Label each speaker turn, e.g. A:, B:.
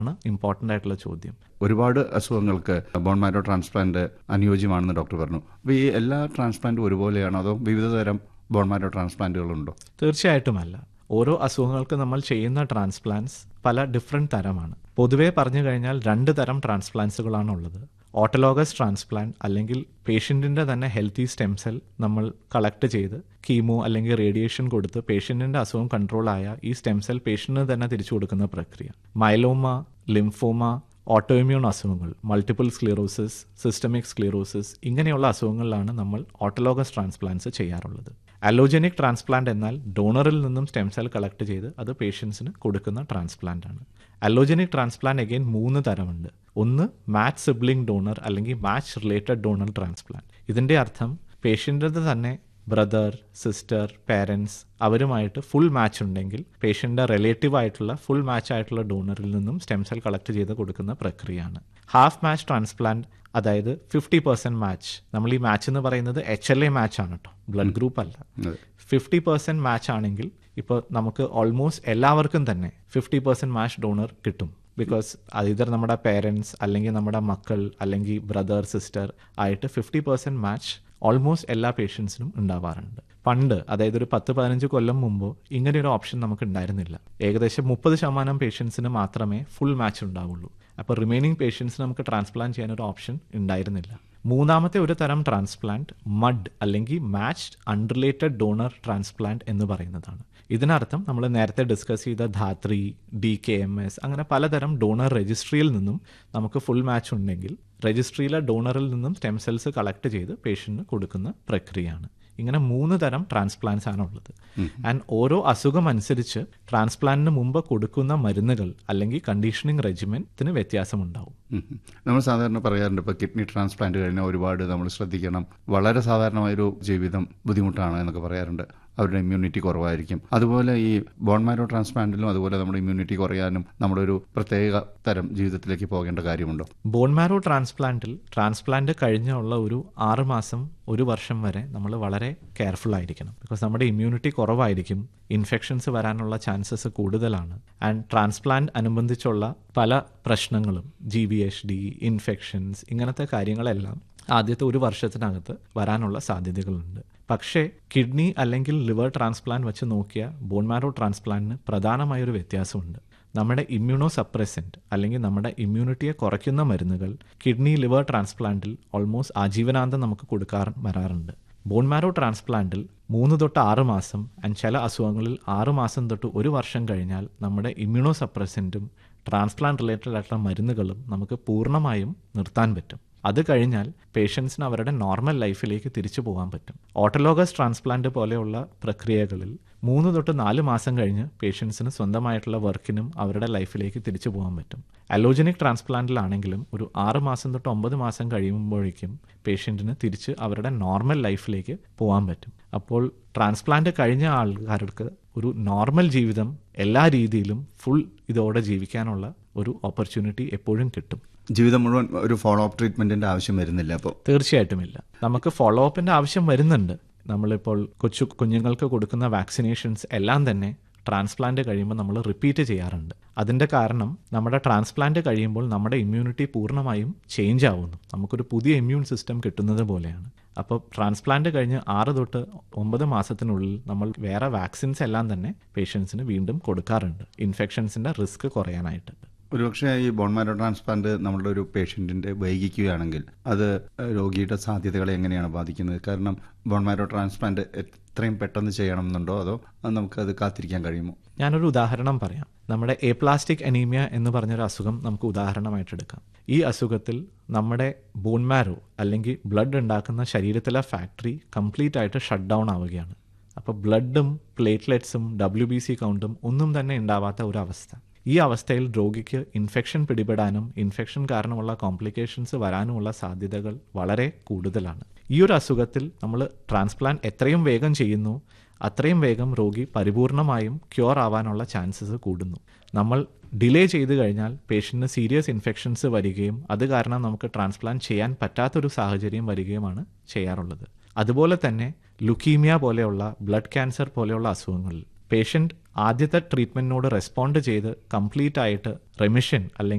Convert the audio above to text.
A: ആണ് ഇമ്പോർട്ടൻ്റ് ആയിട്ടുള്ള ചോദ്യം
B: ഒരുപാട് അസുഖങ്ങൾക്ക് ബോൺ മാരോ ട്രാൻസ്പ്ലാന്റ് അനുയോജ്യമാണെന്ന് ഡോക്ടർ പറഞ്ഞു അപ്പോൾ ഈ എല്ലാ ട്രാൻസ്പ്ലാന്റും ഒരുപോലെയാണോ അതോ വിവിധ തരം ബോൺ മാരോ ട്രാൻസ്പ്ലാന്റുകളുണ്ടോ
A: തീർച്ചയായിട്ടുമല്ല ഓരോ അസുഖങ്ങൾക്ക് നമ്മൾ ചെയ്യുന്ന ട്രാൻസ്പ്ലാന്റ്സ് പല ഡിഫറെൻറ്റ് തരമാണ് പൊതുവേ പറഞ്ഞു കഴിഞ്ഞാൽ രണ്ട് തരം ട്രാൻസ്പ്ലാന്റ്സുകളാണ് ഉള്ളത് ഓട്ടോലോഗസ് ട്രാൻസ്പ്ലാന്റ് അല്ലെങ്കിൽ പേഷ്യൻറ്റിൻ്റെ തന്നെ ഹെൽത്തി സ്റ്റെം സെൽ നമ്മൾ കളക്ട് ചെയ്ത് കീമോ അല്ലെങ്കിൽ റേഡിയേഷൻ കൊടുത്ത് പേഷ്യൻറ്റിൻ്റെ അസുഖം കൺട്രോൾ ആയ ഈ സ്റ്റെം സെൽ പേഷ്യൻറ്റിന് തന്നെ തിരിച്ചു കൊടുക്കുന്ന പ്രക്രിയ മൈലോമ ലിംഫോമ ഓട്ടോഇമ്യൂൺ അസുഖങ്ങൾ മൾട്ടിപ്പിൾ സ്ക്ലിറോസിസ് സിസ്റ്റമിക് സ്ക്ലിറോസിസ് ഇങ്ങനെയുള്ള അസുഖങ്ങളിലാണ് നമ്മൾ ഓട്ടോലോഗസ് ട്രാൻസ്പ്ലാന്റ്സ് ചെയ്യാറുള്ളത് അലോജനിക് ട്രാൻസ്പ്ലാന്റ് എന്നാൽ ഡോണറിൽ നിന്നും സ്റ്റെം സെൽ കളക്ട് ചെയ്ത് അത് പേഷ്യൻസിന് കൊടുക്കുന്ന ട്രാൻസ്പ്ലാന്റ് ആണ് അലോജനിക് ട്രാൻസ്പ്ലാന്റ് അഗെയിൻ മൂന്ന് തരമുണ്ട് ഒന്ന് മാച്ച് സിബ്ലിംഗ് ഡോണർ അല്ലെങ്കിൽ മാച്ച് റിലേറ്റഡ് ഡോണർ ട്രാൻസ്പ്ലാന്റ് ഇതിന്റെ അർത്ഥം പേഷ്യൻ്റെത് തന്നെ ബ്രദർ സിസ്റ്റർ പേരൻസ് അവരുമായിട്ട് ഫുൾ മാച്ച് ഉണ്ടെങ്കിൽ പേഷ്യൻ്റെ റിലേറ്റീവ് ആയിട്ടുള്ള ഫുൾ മാച്ച് ആയിട്ടുള്ള ഡോണറിൽ നിന്നും സ്റ്റെം സെൽ കളക്ട് ചെയ്ത് കൊടുക്കുന്ന പ്രക്രിയയാണ് ഹാഫ് മാച്ച് ട്രാൻസ്പ്ലാന്റ് അതായത് ഫിഫ്റ്റി പെർസെൻറ്റ് മാച്ച് നമ്മൾ ഈ മാച്ച് എന്ന് പറയുന്നത് എച്ച് എൽ എ മാച്ച് ആണ് കേട്ടോ ബ്ലഡ് ഗ്രൂപ്പ് അല്ല
B: അതെ.
A: ഫിഫ്റ്റി പെർസെൻറ്റ് മാച്ച് ആണെങ്കിൽ ഇപ്പോൾ നമുക്ക് ഓൾമോസ്റ്റ് എല്ലാവർക്കും തന്നെ ഫിഫ്റ്റി പെർസെൻറ്റ് മാച്ച് ഡോണർ കിട്ടും ബിക്കോസ് അത് ഇതർ നമ്മുടെ പേരൻസ് അല്ലെങ്കിൽ നമ്മുടെ മക്കൾ അല്ലെങ്കിൽ ബ്രദർ സിസ്റ്റർ ആയിട്ട് ഫിഫ്റ്റി പെർസെൻറ്റ് മാച്ച് ഓൾമോസ്റ്റ് എല്ലാ പേഷ്യൻസിനും ഉണ്ടാവാറുണ്ട് പണ്ട് അതായത് ഒരു പത്ത് പതിനഞ്ച് കൊല്ലം മുമ്പ് ഇങ്ങനെ ഒരു ഓപ്ഷൻ നമുക്ക് ഉണ്ടായിരുന്നില്ല ഏകദേശം മുപ്പത് ശതമാനം പേഷ്യൻസിന് മാത്രമേ ഫുൾ മാച്ച് ഉണ്ടാവുള്ളൂ അപ്പോൾ റിമൈനിങ് പേഷ്യൻസിന് നമുക്ക് ട്രാൻസ്പ്ലാന്റ് ചെയ്യാൻ ഒരു ഓപ്ഷൻ ഉണ്ടായിരുന്നില്ല മൂന്നാമത്തെ ഒരു തരം ട്രാൻസ്പ്ലാന്റ് മഡ് അല്ലെങ്കിൽ മാച്ച്ഡ് അൺറിലേറ്റഡ് ഡോണർ ട്രാൻസ്പ്ലാന്റ് എന്ന് പറയുന്നതാണ് ഇതിനർത്ഥം നമ്മൾ നേരത്തെ ഡിസ്കസ് ചെയ്ത Dhatri D K M S അങ്ങനെ പലതരം ഡോണർ രജിസ്ട്രിയിൽ നിന്നും നമുക്ക് ഫുൾ മാച്ച് ഉണ്ടെങ്കിൽ രജിസ്ട്രിയിലെ ഡോണറിൽ നിന്നും സ്റ്റെം സെൽസ് കളക്ട് ചെയ്ത് പേഷ്യന്റിന് കൊടുക്കുന്ന പ്രക്രിയയാണ് ഇങ്ങനെ മൂന്ന് തരം ട്രാൻസ്പ്ലാന്റ്സ് ആണ് ഉള്ളത് ആൻഡ് ഓരോ അസുഖം അനുസരിച്ച് ട്രാൻസ്പ്ലാന്റിന് മുമ്പ് കൊടുക്കുന്ന മരുന്നുകൾ അല്ലെങ്കിൽ കണ്ടീഷനിങ് റെജിമെന്റിന് വ്യത്യാസമുണ്ടാവും
B: ഉം. നമ്മൾ സാധാരണ പറയാറുണ്ട് ഇപ്പോൾ കിഡ്നി ട്രാൻസ്പ്ലാന്റ് കഴിഞ്ഞാൽ ഒരുപാട് നമ്മൾ ശ്രദ്ധിക്കണം വളരെ സാധാരണമായൊരു ജീവിതം ബുദ്ധിമുട്ടാണ് എന്നൊക്കെ പറയാറുണ്ട് അവരുടെ ഇമ്മ്യൂണിറ്റി കുറവായിരിക്കും അതുപോലെ ഈ ബോൺ മാരോ ട്രാൻസ്പ്ലാന്റിലും അതുപോലെ നമ്മുടെ ഇമ്മ്യൂണിറ്റി കുറയാനും നമ്മുടെ ഒരു പ്രത്യേക തരം ജീവിതത്തിലേക്ക് പോകേണ്ട കാര്യമുണ്ടോ
A: ബോൺ മാരോ ട്രാൻസ്പ്ലാന്റിൽ ട്രാൻസ്പ്ലാന്റ് കഴിഞ്ഞുള്ള ഒരു ആറ് മാസം ഒരു വർഷം വരെ നമ്മൾ വളരെ കെയർഫുൾ ആയിരിക്കണം ബിക്കോസ് നമ്മുടെ ഇമ്മ്യൂണിറ്റി കുറവായിരിക്കും ഇൻഫെക്ഷൻസ് വരാനുള്ള ചാൻസസ് കൂടുതലാണ് ആൻഡ് ട്രാൻസ്പ്ലാന്റ് അനുബന്ധിച്ചുള്ള പല പ്രശ്നങ്ങളും G B H D infections ഇങ്ങനത്തെ കാര്യങ്ങളെല്ലാം ആദ്യത്തെ ഒരു വർഷത്തിനകത്ത് വരാനുള്ള സാധ്യതകളുണ്ട് പക്ഷേ കിഡ്നി അല്ലെങ്കിൽ ലിവർ ട്രാൻസ്പ്ലാന്റ് വെച്ച് നോക്കിയ ബോൺ മാരോ ട്രാൻസ്പ്ലാന്റിന് പ്രധാനമായൊരു വ്യത്യാസമുണ്ട് നമ്മുടെ ഇമ്മ്യൂണോ സപ്രസെന്റ് അല്ലെങ്കിൽ നമ്മുടെ ഇമ്മ്യൂണിറ്റിയെ കുറയ്ക്കുന്ന മരുന്നുകൾ കിഡ്നി ലിവർ ട്രാൻസ്പ്ലാന്റിൽ ഓൾമോസ്റ്റ് ആജീവനാന്തം നമുക്ക് കൊടുക്കാർ വരാറുണ്ട് ബോൺ മാരോ ട്രാൻസ്പ്ലാന്റിൽ മൂന്ന് തൊട്ട് ആറ് മാസം ആൻഡ് ചില അസുഖങ്ങളിൽ ആറ് മാസം തൊട്ട് ഒരു വർഷം കഴിഞ്ഞാൽ നമ്മുടെ ഇമ്മ്യൂണോ സപ്രസെൻറ്റും ട്രാൻസ്പ്ലാന്റ് റിലേറ്റഡ് ആയിട്ടുള്ള മരുന്നുകളും നമുക്ക് പൂർണ്ണമായും നിർത്താൻ പറ്റും അത് കഴിഞ്ഞാൽ പേഷ്യൻസിന് അവരുടെ നോർമൽ ലൈഫിലേക്ക് തിരിച്ചു പോകാൻ പറ്റും ഓട്ടോലോഗസ് ട്രാൻസ്പ്ലാന്റ് പോലെയുള്ള പ്രക്രിയകളിൽ മൂന്ന് തൊട്ട് നാല് മാസം കഴിഞ്ഞ് പേഷ്യൻസിന് സ്വന്തമായിട്ടുള്ള വർക്കിനും അവരുടെ ലൈഫിലേക്ക് തിരിച്ചു പോകാൻ പറ്റും അലോജനിക് ട്രാൻസ്പ്ലാന്റിലാണെങ്കിലും ഒരു ആറ് മാസം തൊട്ട് ഒമ്പത് മാസം കഴിയുമ്പോഴേക്കും പേഷ്യൻറ്റിന് തിരിച്ച് അവരുടെ നോർമൽ ലൈഫിലേക്ക് പോകാൻ പറ്റും അപ്പോൾ ട്രാൻസ്പ്ലാന്റ് കഴിഞ്ഞ ആൾക്കാർക്ക് ഒരു നോർമൽ ജീവിതം എല്ലാ രീതിയിലും ഫുൾ ഇതോടെ ജീവിക്കാനുള്ള ഒരു ഓപ്പർച്യൂണിറ്റി എപ്പോഴും കിട്ടും
B: ജീവിതം മുഴുവൻ ഒരു ഫോളോ അപ്പ് ട്രീറ്റ്മെന്റിന്റെ ആവശ്യം വരുന്നില്ല അപ്പോൾ
A: തീർച്ചയായിട്ടും ഇല്ല നമുക്ക് ഫോളോ അപ്പിന്റെ ആവശ്യം വരുന്നുണ്ട് നമ്മളിപ്പോൾ കൊച്ചു കുഞ്ഞുങ്ങൾക്ക് കൊടുക്കുന്ന വാക്സിനേഷൻസ് എല്ലാം തന്നെ ട്രാൻസ്പ്ലാന്റ് കഴിയുമ്പോൾ നമ്മൾ റിപ്പീറ്റ് ചെയ്യാറുണ്ട് അതിൻ്റെ കാരണം നമ്മുടെ ട്രാൻസ്പ്ലാന്റ് കഴിയുമ്പോൾ നമ്മുടെ ഇമ്മ്യൂണിറ്റി പൂർണ്ണമായും ചേഞ്ച് ആവുന്നു നമുക്കൊരു പുതിയ ഇമ്മ്യൂൺ സിസ്റ്റം കിട്ടുന്നത് പോലെയാണ് അപ്പോൾ ട്രാൻസ്പ്ലാന്റ് കഴിഞ്ഞ് ആറ് തൊട്ട് ഒമ്പത് മാസത്തിനുള്ളിൽ നമ്മൾ വേറെ വാക്സിൻസ് എല്ലാം തന്നെ പേഷ്യൻസിന് വീണ്ടും കൊടുക്കാറുണ്ട് ഇൻഫെക്ഷൻസിൻ്റെ റിസ്ക് കുറയാനായിട്ട്
B: ഒരുപക്ഷെ ഈ ബോൺമാരോ ട്രാൻസ്പ്ലാന്റ് നമ്മളുടെ ഒരു പേഷ്യന്റിന്റെ വൈകിക്കുകയാണെങ്കിൽ അത് രോഗിയുടെ സാധ്യതകളെ എങ്ങനെയാണ് ബാധിക്കുന്നത് കാരണം ബോൺമാരോ ട്രാൻസ്പ്ലാന്റ് എത്രയും പെട്ടെന്ന് ചെയ്യണമെന്നുണ്ടോ അതോ അത് നമുക്കത് കാത്തിരിക്കാൻ കഴിയുമോ
A: ഞാനൊരു ഉദാഹരണം പറയാം നമ്മുടെ എ പ്ലാസ്റ്റിക് അനീമിയ എന്ന് പറഞ്ഞൊരു അസുഖം നമുക്ക് ഉദാഹരണമായിട്ട് എടുക്കാം ഈ അസുഖത്തിൽ നമ്മുടെ ബോൺമാരോ അല്ലെങ്കിൽ ബ്ലഡ് ഉണ്ടാക്കുന്ന ശരീരത്തിലെ ഫാക്ടറി കംപ്ലീറ്റ് ആയിട്ട് ഷട്ട് ഡൗൺ ആവുകയാണ് അപ്പോൾ ബ്ലഡും പ്ലേറ്റ്ലെറ്റ്സും ഡബ്ല്യു ബി സി കൗണ്ടും ഒന്നും തന്നെ ഉണ്ടാവാത്ത ഒരു അവസ്ഥ ഈ അവസ്ഥയിൽ രോഗിക്ക് ഇൻഫെക്ഷൻ പിടിപെടാനും ഇൻഫെക്ഷൻ കാരണമുള്ള കോംപ്ലിക്കേഷൻസ് വരാനുമുള്ള സാധ്യതകൾ വളരെ കൂടുതലാണ് ഈ ഒരു അസുഖത്തിൽ നമ്മൾ ട്രാൻസ്പ്ലാന്റ് എത്രയും വേഗം ചെയ്യുന്നു അത്രയും വേഗം രോഗി പരിപൂർണമായും ക്യൂർ ആവാനുള്ള ചാൻസസ് കൂടുന്നു നമ്മൾ ഡിലേ ചെയ്തു കഴിഞ്ഞാൽ പേഷ്യൻറ്റിന് സീരിയസ് ഇൻഫെക്ഷൻസ് വരികയും അത് കാരണം നമുക്ക് ട്രാൻസ്പ്ലാന്റ് ചെയ്യാൻ പറ്റാത്തൊരു സാഹചര്യം വരികയുമാണ് ചെയ്യാറുള്ളത് അതുപോലെ തന്നെ ലുക്കീമിയ പോലെയുള്ള ബ്ലഡ് ക്യാൻസർ പോലെയുള്ള അസുഖങ്ങളിൽ പേഷ്യൻ്റ് ആദ്യത്തെ ട്രീറ്റ്മെന്റിനോട് റെസ്പോണ്ട് ചെയ്ത് കംപ്ലീറ്റ് ആയിട്ട് റെമിഷൻ അല്ലെങ്കിൽ